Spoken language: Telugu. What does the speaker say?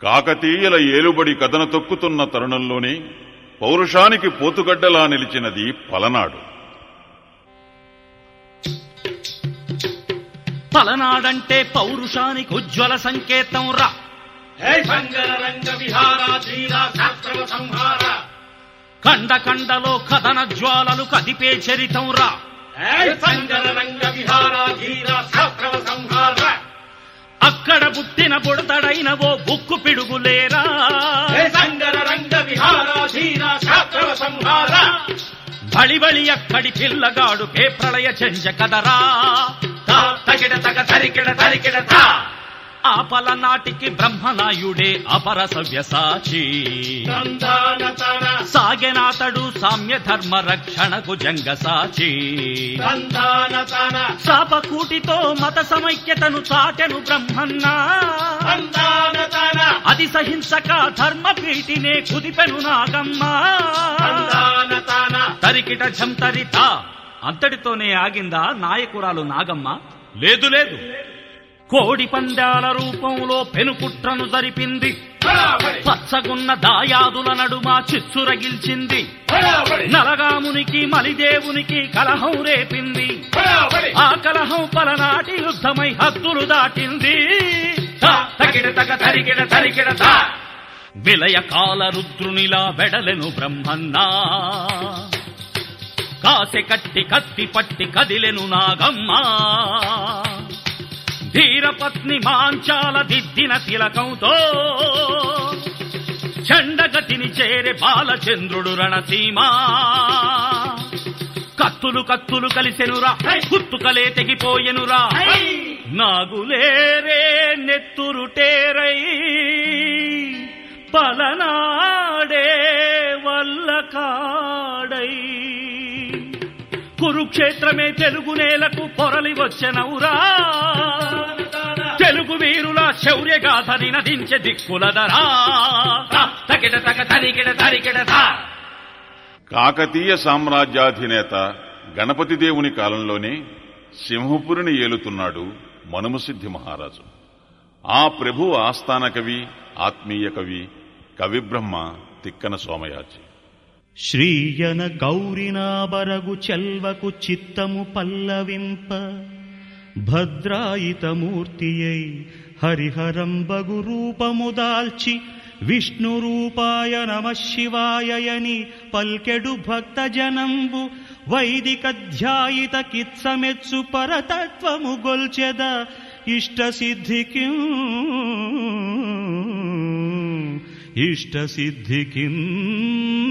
కాకతీయుల ఏలుబడి కథన తొక్కుతున్న తరుణంలోనే పౌరుషానికి పోతుగడ్డలా నిలిచినది పలనాడు పలనాడంటే పౌరుషానికి ఉజ్వల సంకేతం రా హే సంగర రంగ విహారాధీన శాస్త్రవ సంహార కండ కండలో కథన జ్వాలలు కదిపే చరితం రా హే సంగర రంగ విహారాధీన శాస్త్రవ సంహార అక్కడ పుట్టిన బుడతడైన ఓ బుక్కు పిడుగులేరా హే సంగర రంగ విహారాధీన శాస్త్రవ సంహార బళి బళి అక్కడి పిల్లగాడు కే ప్రళయ చెంజ కదరా తా తగిడ తగ తరికిడ తరికిడ తా ఆపల నాటికి బ్రహ్మనాయుడే అపర సవ్యసాచి తందాన తన సాగెనాతడు సామ్య ధర్మ రక్షణకు జంగసాచి తందాన తన శాపకూటితో మత సమైక్యతను చాటెను బ్రహ్మన్న తందాన తన అది సహింసక ధర్మ ప్రీతినే కుదిపెను నాగమ్మ తందాన తన తరికిట ఝంతరిత అంతటితోనే ఆగిందా నాయకురాలు నాగమ్మ లేదు లేదు కోడి పందాల రూపంలో పెనుకుట్రను జరిపింది బరాబరి పచ్చగున్న దాయాదుల నడుమ చిచ్చురగిల్చింది బరాబరి నలగామునికి మలిదేవునికి కలహం రేపింది బరాబరి ఆ కలహం పలనాటి యుద్ధమై హద్దులు దాటింది తా తగిడ తగ తరికిడ తరికిడ తా విలయ కాల రుద్రునిలా వెడలెను బ్రహ్మన్నా కాసె కట్టి కత్తి పట్టి కదిలెను నాగమ్మా ధీరపత్ని మాంచాల దిద్దిన తిలకంతో చండగతిని చేరే బాలచంద్రుడు రణసీమా కత్తులు కత్తులు కలిసెనురా గుత్తుకలే తెగిపోయెనురా నాగులేరే నెత్తురుటేరై పలనాడే వల్ల కాడై కురుక్షేత్రమే తెలుగు నేలకు పొరలి వచ్చెనవురా తెలుగు వీరుల శౌర్యగాథని నదించే దిక్కులదరా తగిడ తగ తరికిడ తరికిడ తా కాకతీయ సామ్రాజ్యాధినేత గణపతి దేవుని కాలంలోనే సింహపురిని ఏలుతున్నాడు మనుమసిద్ధి మహారాజు ఆ ప్రభు ఆస్థాన కవి ఆత్మీయ కవి కవిబ్రహ్మ తిక్కన సోమయాజి శ్రీయన గౌరినాబరగు చెల్వకు చిత్తము పల్లవింప భద్రాయితమూర్తియై హరిహరంబగు రూపము దాల్చి విష్ణు రూపాయ నమ శివాయని పల్కెడు భక్త జనంబు వైదిక ధ్యాయిత కిత్సమెత్సు పరతత్వము గొల్చెద ఇష్ట సిద్ధికి ఇష్ట సిద్ధికి